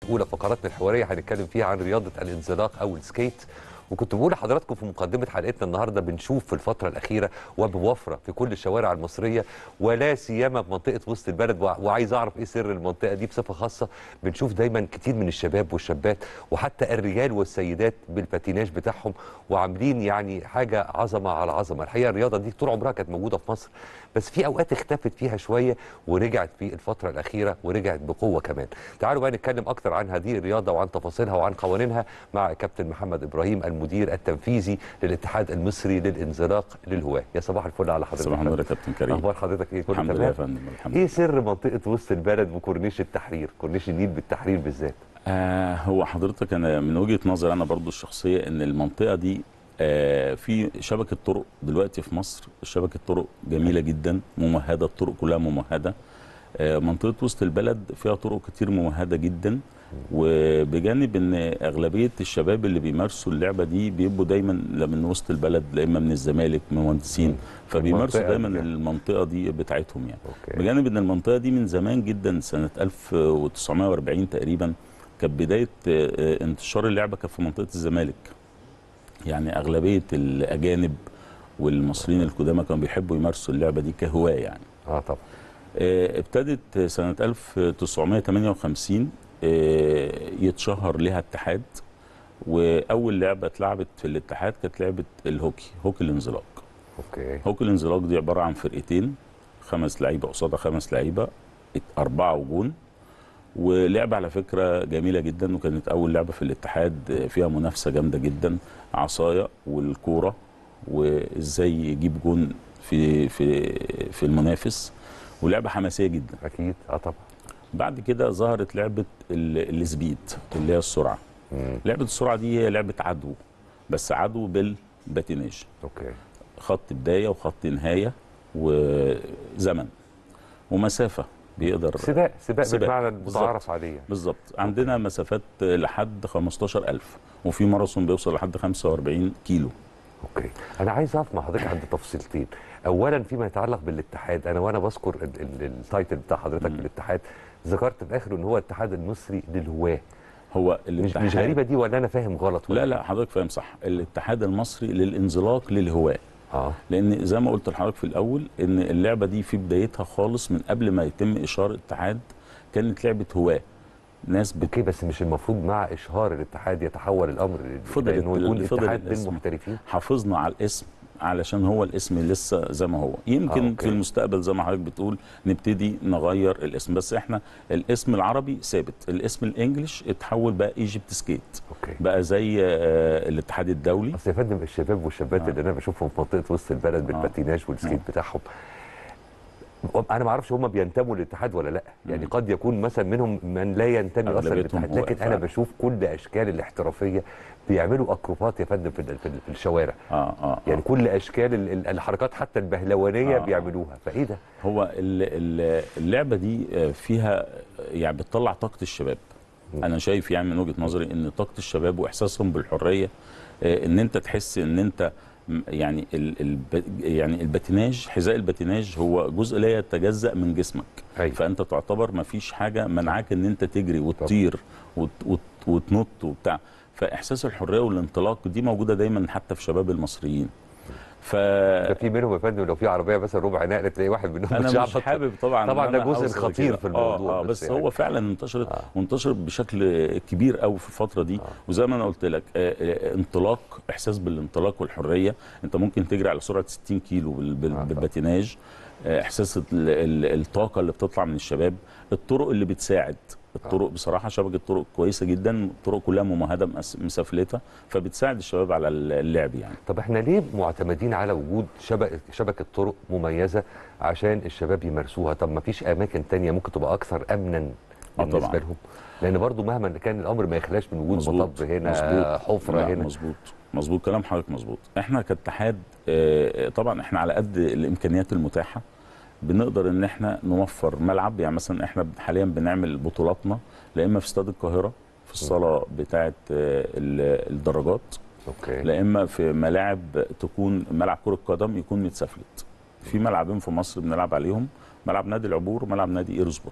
اولى فقراتنا الحواريه هنتكلم فيها عن رياضه الانزلاق او السكيت وكنت بقول لحضراتكم في مقدمه حلقتنا النهارده بنشوف في الفتره الاخيره وبوفره في كل الشوارع المصريه ولا سيما في منطقه وسط البلد وع- وعايز اعرف ايه سر المنطقه دي بصفه خاصه بنشوف دايما كتير من الشباب والشابات وحتى الرجال والسيدات بالباتيناج بتاعهم وعاملين يعني حاجه عظمه على عظمه الحقيقه الرياضه دي طول عمرها كانت موجوده في مصر بس في اوقات اختفت فيها شويه ورجعت في الفتره الاخيره ورجعت بقوه كمان تعالوا بقى نتكلم اكتر عن هذه الرياضه وعن تفاصيلها وعن قوانينها مع كابتن محمد ابراهيم المدير التنفيذي للاتحاد المصري للانزلاق للهواه يا صباح الفل على حضرتك صباح النور يا كابتن كريم اخبار حضرتك ايه كله الحمد لله تمام يا فندم الحمد ايه لله سر منطقه وسط البلد وكورنيش التحرير كورنيش النيل بالتحرير بالذات آه هو حضرتك انا من وجهه نظري انا برضو الشخصيه ان المنطقه دي آه في شبكه طرق دلوقتي في مصر شبكه طرق جميله جدا ممهده الطرق كلها ممهده آه منطقه وسط البلد فيها طرق كتير ممهده جدا وبجانب ان اغلبيه الشباب اللي بيمارسوا اللعبه دي بيبقوا دايما لا من وسط البلد لا اما من الزمالك من مهندسين فبيمارسوا المنطقة دايما دي. المنطقه دي بتاعتهم يعني اوكي بجانب ان المنطقه دي من زمان جدا سنه 1940 تقريبا كانت بدايه آه، آه، انتشار اللعبه كانت في منطقه الزمالك يعني اغلبيه الاجانب والمصريين القدامى كانوا بيحبوا يمارسوا اللعبه دي كهوايه يعني اه طبعا آه، ابتدت سنه 1958 آه، يتشهر لها اتحاد واول لعبه اتلعبت في الاتحاد كانت لعبه الهوكي هوكي الانزلاق اوكي هوكي الانزلاق دي عباره عن فرقتين خمس لعيبه قصادها خمس لعيبه ات- اربعه وجون ولعبه على فكره جميله جدا وكانت اول لعبه في الاتحاد فيها منافسه جامده جدا عصايه والكوره وازاي يجيب جون في في في المنافس ولعبه حماسيه جدا اكيد اه طبعا بعد كده ظهرت لعبه ال- السبيد اللي هي السرعه مم. لعبه السرعه دي هي لعبه عدو بس عدو بالباتيناج اوكي خط بدايه وخط نهايه وزمن ومسافه بيقدر سباق سباق سباق. بالمعنى بالظبط. المتعارف عليه بالظبط عندنا مسافات لحد 15000 وفي ماراثون بيوصل لحد 45 كيلو اوكي انا عايز اقف مع حضرتك عند تفصيلتين اولا فيما يتعلق بالاتحاد انا وانا بذكر ال- ال- التايتل بتاع حضرتك مم. بالاتحاد ذكرت في الاخر ان هو الاتحاد المصري للهواه هو مش الاتحاد مش غريبه دي ولا انا فاهم غلط ولا لا لا حضرتك فاهم صح الاتحاد المصري للانزلاق للهواة اه لان زي ما قلت لحضرتك في الاول ان اللعبه دي في بدايتها خالص من قبل ما يتم اشهار اتحاد كانت لعبه هواه ناس بت... اوكي بس مش المفروض مع اشهار الاتحاد يتحول الامر فضل انه ال- يكون فضل اتحاد الاسم. بالمحترفين حافظنا على الاسم علشان هو الاسم لسه زي ما هو يمكن آه، آه أوكي. في المستقبل زي ما حضرتك بتقول نبتدي نغير الاسم بس احنا الاسم العربي ثابت الاسم الانجليش اتحول بقى ايجيبت سكيت اوكي بقى زي آه الاتحاد الدولي اصل يا فندم الشباب والشابات آه. اللي انا بشوفهم في منطقه وسط البلد بالباتيناج والسكيت بتاعهم انا ما اعرفش هم بينتموا للاتحاد ولا لا يعني مم. قد يكون مثلا منهم من لا ينتمي اصلا أغلبيتهم للاتحاد هو لكن انا فعلا. بشوف كل اشكال الاحترافيه بيعملوا اكروبات يا فندم في ال- في ال- في الشوارع اه اه, يعني آه. كل اشكال ال- ال- الحركات حتى البهلوانيه آه. بيعملوها فايه ده هو ال- ال- اللعبه دي آه، فيها آه، يعني بتطلع طاقه الشباب مم. انا شايف يعني من وجهه نظري ان طاقه الشباب واحساسهم بالحريه آه، ان انت تحس ان انت م- يعني ال ال يعني الباتيناج حذاء الباتيناج هو جزء لا يتجزا من جسمك أيوة. فانت تعتبر ما فيش حاجه منعاك ان انت تجري وتطير وت وت وتنط وبتاع فاحساس الحريه والانطلاق دي موجوده دايما حتى في شباب المصريين ف ده في منهم يا فندم لو في عربيه مثلا ربع نقل تلاقي واحد منهم انا مش بيتشعبط. حابب طبعا طبعا إن ده أنا جزء أوصل خطير لكده. في الموضوع اه, آه بس بس, يعني. هو فعلا انتشرت آه. آه. وانتشر بشكل كبير قوي في الفتره دي آه. آه. وزي ما انا قلت لك آه آه انطلاق احساس بالانطلاق والحريه انت ممكن تجري على سرعه 60 كيلو بال- بال- آه. بالباتيناج آه احساس ال- ال- الطاقه اللي بتطلع من الشباب الطرق اللي بتساعد الطرق بصراحه شبكه طرق كويسه جدا الطرق كلها ممهده مس- مسافلته فبتساعد الشباب على اللعب يعني طب احنا ليه معتمدين على وجود شبكه شبكه طرق مميزه عشان الشباب يمارسوها طب ما فيش اماكن تانية ممكن تبقى اكثر امنا آه بالنسبه طبعاً. لهم لان برضو مهما كان الامر ما يخلاش من وجود مطب هنا حفره لا، هنا مظبوط مظبوط كلام حضرتك مظبوط احنا كاتحاد آه، طبعا احنا على قد الامكانيات المتاحه بنقدر ان احنا نوفر ملعب يعني مثلا احنا حاليا بنعمل بطولاتنا لا اما في استاد القاهره في الصاله بتاعه آه، ال- الدرجات اوكي لا اما في ملاعب تكون ملعب كره قدم يكون متسفلت في ملعبين في مصر بنلعب عليهم ملعب نادي العبور وملعب نادي ايروسبورت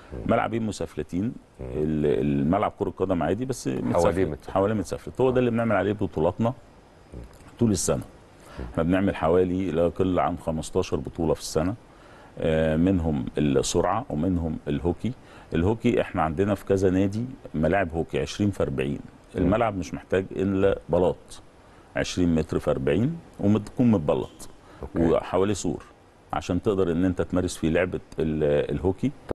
ملعبين مسافلتين ال- الملعب كره قدم عادي بس متسفلت متسفلت. حواليه متسفلت هو ده اللي بنعمل عليه بطولاتنا طول السنه احنا بنعمل حوالي لا يقل عن 15 بطوله في السنه آه، منهم السرعه ومنهم الهوكي الهوكي احنا عندنا في كذا نادي ملاعب هوكي 20 في 40 الملعب مش محتاج الا بلاط 20 متر في 40 وتكون متبلط أوكي. وحواليه سور عشان تقدر ان انت تمارس فيه لعبه ال- الهوكي